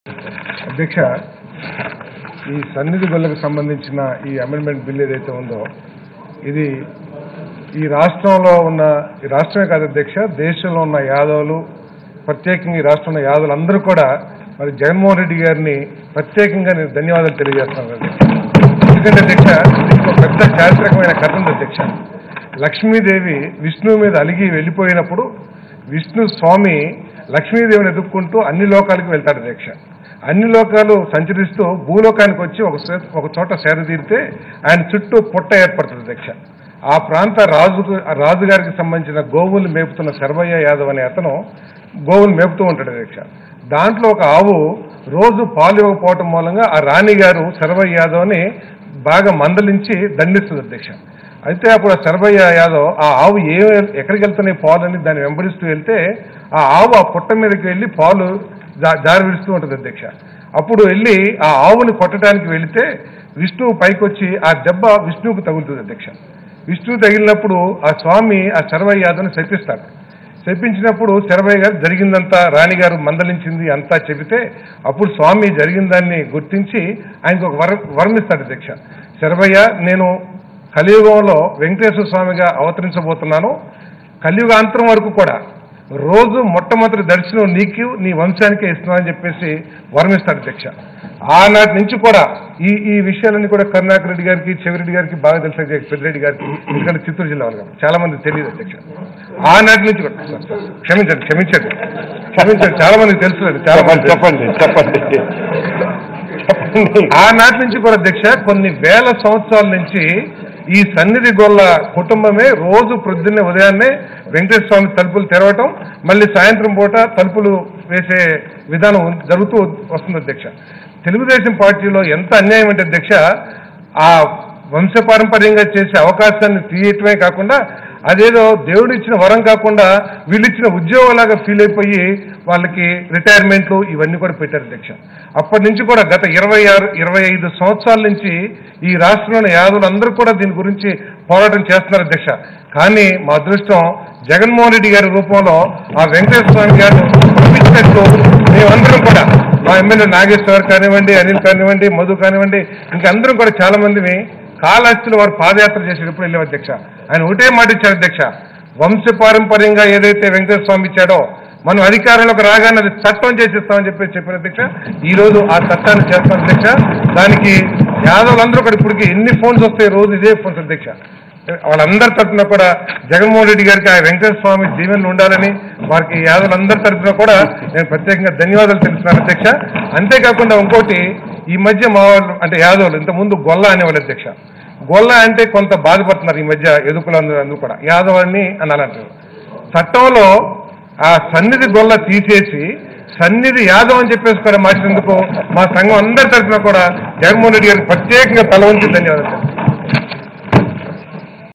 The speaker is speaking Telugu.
అధ్యక్ష ఈ సన్నిధి బిల్లుకు సంబంధించిన ఈ అమెండ్మెంట్ బిల్ ఏదైతే ఉందో ఇది ఈ రాష్ట్రంలో ఉన్న ఈ రాష్ట్రమే కాదు అధ్యక్ష దేశంలో ఉన్న యాదవులు ప్రత్యేకంగా ఈ రాష్ట్రంలో యాదవులు అందరూ కూడా మరి జగన్మోహన్ రెడ్డి గారిని ప్రత్యేకంగా నేను ధన్యవాదాలు తెలియజేస్తున్నాను అధ్యక్ష ఎందుకంటే అధ్యక్ష దీనికి ఒక పెద్ద చారిత్రకమైన కథ ఉంది అధ్యక్ష లక్ష్మీదేవి విష్ణువు మీద అలిగి వెళ్ళిపోయినప్పుడు విష్ణు స్వామి లక్ష్మీదేవిని ఎదుర్కొంటూ అన్ని లోకాలకు వెళ్తాడు అధ్యక్ష అన్ని లోకాలు సంచరిస్తూ భూలోకానికి వచ్చి ఒక సే- ఒక చోట సేద తీరితే ఆయన చుట్టూ పుట్ట ఏర్పడుతుంది అధ్యక్ష ఆ ప్రాంత రాజుకు ఆ రాజుగారికి సంబంధించిన గోవులు మేపుతున్న శర్వయ్య యాదవ్ అనే అతను గోవులు మేపుతూ ఉంటాడు అధ్యక్ష దాంట్లో ఒక ఆవు రోజు పాలు ఇవ్వకపోవటం మూలంగా ఆ రాణి గారు శర్వయ్య యాదవ్ని బాగా మందలించి దండిస్తుంది అధ్యక్ష అయితే అప్పుడు ఆ శరభయ్య యాదవ్ ఆ ఆవు ఏ ఎక్కడికి వెళ్తున్నాయి పాలు అని దాన్ని వెంబడిస్తూ వెళ్తే ఆ ఆవు ఆ పుట్ట మీదకి వెళ్ళి పాలు జా- జారి విడుస్తూ ఉంటుంది అధ్యక్ష అప్పుడు వెళ్ళి ఆ ఆవుని కొట్టడానికి వెళితే విష్ణువు పైకి వచ్చి ఆ దెబ్బ విష్ణువుకు తగులుతుంది అధ్యక్ష విష్ణువు తగిలినప్పుడు ఆ స్వామి ఆ శరభయ్య యాదవ్ని శపిస్తాడు శపించినప్పుడు శరభయ్య గారు జరిగిందంతా రాణిగారు మందలించింది అంతా చెబితే అప్పుడు స్వామి జరిగిన దాన్ని గుర్తించి ఆయనకు ఒక వర వరమిస్తాడు అధ్యక్ష శరభయ్య నేను కలియుగంలో వెంకటేశ్వర స్వామిగా అవతరించబోతున్నాను కలియుగాంతరం వరకు కూడా రోజు మొట్టమొదటి దర్శనం నీకు నీ వంశానికే ఇస్తున్నానని చెప్పేసి వరమిస్తాడు అధ్యక్ష ఆనాటి నుంచి కూడా ఈ ఈ విషయాలన్నీ కూడా కరుణాకర్ రెడ్డి గారికి చెవిరెడ్డి గారికి బాగా తెలుసు అధ్యక్ష పెద్దిరెడ్డి గారికి ఎందుకంటే చిత్తూరు జిల్లా వాళ్ళు కాబట్టి చాలా మంది తెలియదు అధ్యక్ష ఆనాటి నుంచి కూడా సార్, సార్, క్షమించండి క్షమించండి క్షమించండి చాలా మందికి తెలుసు చాలా మంది చెప్పండి చెప్పండి చెప్పండి ఆనాటి నుంచి కూడా అధ్యక్ష కొన్ని వేల సంవత్సరాల నుంచి ఈ సన్నిధి గొల్ల కుటుంబమే రోజు ప్రొద్దున్నే ఉదయాన్నే వెంకటేశ్వర స్వామి తలుపులు తెరవటం మళ్ళీ సాయంత్రం పూట తలుపులు వేసే విధానం ఉం- జరుగుతూ వస్తుంది అధ్యక్ష తెలుగుదేశం పార్టీలో ఎంత అన్యాయం అంటే అధ్యక్ష ఆ వంశపారంపర్యంగా చేసే అవకాశాన్ని తీయటమే కాకుండా అదేదో దేవుడు ఇచ్చిన వరం కాకుండా వీళ్ళు ఇచ్చిన ఉద్యోగంలాగా ఫీల్ అయిపోయి వాళ్ళకి రిటైర్మెంట్లు ఇవన్నీ కూడా పెట్టారు అధ్యక్ష అప్పటి నుంచి కూడా గత ఇరవై ఆరు ఇరవై ఐదు సంవత్సరాల నుంచి ఈ రాష్ట్రంలోని యాదవులు అందరూ కూడా దీని గురించి పోరాటం చేస్తున్నారు అధ్యక్ష కానీ మా అదృష్టం జగన్మోహన్ రెడ్డి గారి రూపంలో ఆ వెంకటేశ్వర స్వామి గారు పంపించినట్టు మేమందరం కూడా మా ఎమ్మెల్యే నాగేశ్వర్ కానివ్వండి అనిల్ కానివ్వండి మధు కానివ్వండి ఇంకా అందరం కూడా చాలా మందిని కాళహస్తిలో వారు పాదయాత్ర చేసేటప్పుడు వెళ్ళాం అధ్యక్ష ఆయన ఒకటే మాట ఇచ్చారు అధ్యక్ష వంశపారంపర్యంగా ఏదైతే వెంకటేశ్వర స్వామి ఇచ్చాడో మనం అధికారంలోకి రాగానే అది చట్టం చేసిస్తామని చెప్పి చెప్పిన అధ్యక్ష ఈ రోజు ఆ చట్టాన్ని చేస్తాం అధ్యక్ష దానికి యాదవులందరూ కూడా ఇప్పటికి ఎన్ని ఫోన్స్ వస్తాయి రోజు ఇదే ఫోన్స్ అధ్యక్ష వాళ్ళందరి తరఫున కూడా జగన్మోహన్ రెడ్డి గారికి ఆ వెంకటేశ్వర స్వామి దీవెనలు ఉండాలని వారికి యాదవులందరి తరఫున కూడా నేను ప్రత్యేకంగా ధన్యవాదాలు తెలుస్తున్నాను అధ్యక్ష అంతేకాకుండా ఇంకోటి ఈ మధ్య మా వాళ్ళు అంటే యాదవులు ఇంతకుముందు గొల్ల అనేవాళ్ళు అధ్యక్ష గొల్ల అంటే కొంత బాధపడుతున్నారు ఈ మధ్య ఎదుకులందరూ అందరూ కూడా యాదవాన్ని అనాలంటారు చట్టంలో ఆ సన్నిధి గొల్ల తీసేసి సన్నిధి యాదవ్ అని చెప్పేసి కూడా మార్చినందుకు మా సంఘం అందరి తరఫున కూడా జగన్మోహన్ రెడ్డి గారికి ప్రత్యేకంగా తల వంచి ధన్యవాదాలు